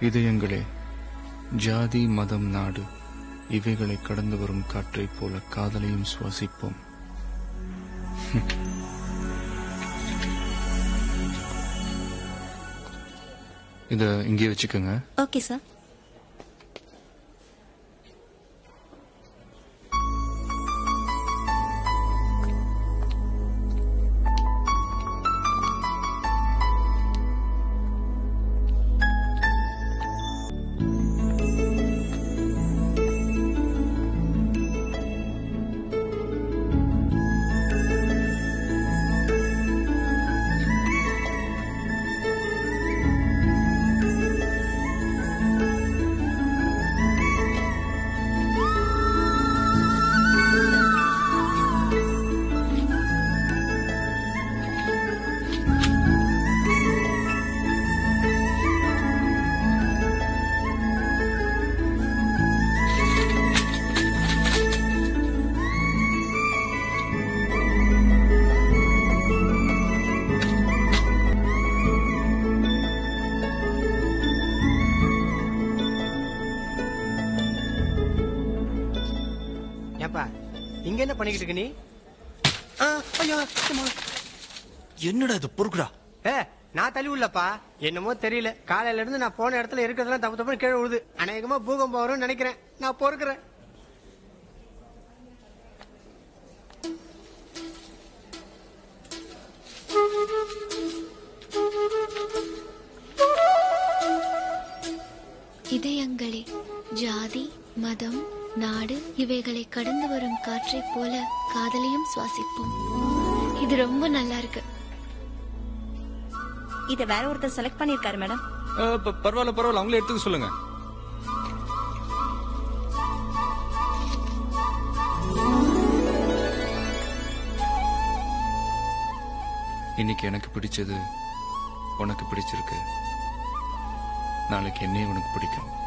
இதயங்களே ஜாதி மதம் நாடு இவைகளை கடந்து வரும் காற்றைப் போல காதலையும் சுவாசிப்போம் இத இங்கே வச்சுக்கோங்க ஓகே சார் ஏப்பா இங்க என்ன பண்ணிக்கிட்டு இருக்க நீ ஆ, ஐயா, அம்மா. என்னடா இது பொறுக்குடா ஏ நான் தள்ளி உள்ளப்பா என்னமோ தெரியல காலையில இருந்து நான் போன இடத்துல இருக்கிறதெல்லாம் தப்பு தப்புன்னு கீழே விழுது அநேகமா பூகம்பம் வரும்னு நினைக்கிறேன் நான் பொறுக்கிறேன் இதயங்களே ஜாதி மதம் நாடு இவைகளை கடந்து வரும் காற்றைப் போல காதலையும் சுவாசிப்போம் இது ரொம்ப நல்லா இருக்கு இத வேற ஒருத்தர் செலக்ட் பண்ணிருக்காரு மேடம் அஹ், ப- பரவாயில்ல பரவாயில்ல அவங்களே எடுத்துக்க சொல்லுங்க இன்னைக்கு எனக்கு பிடிச்சது உனக்கு பிடிச்சிருக்கு நாளைக்கு என்னையும் உனக்கு பிடிக்கும்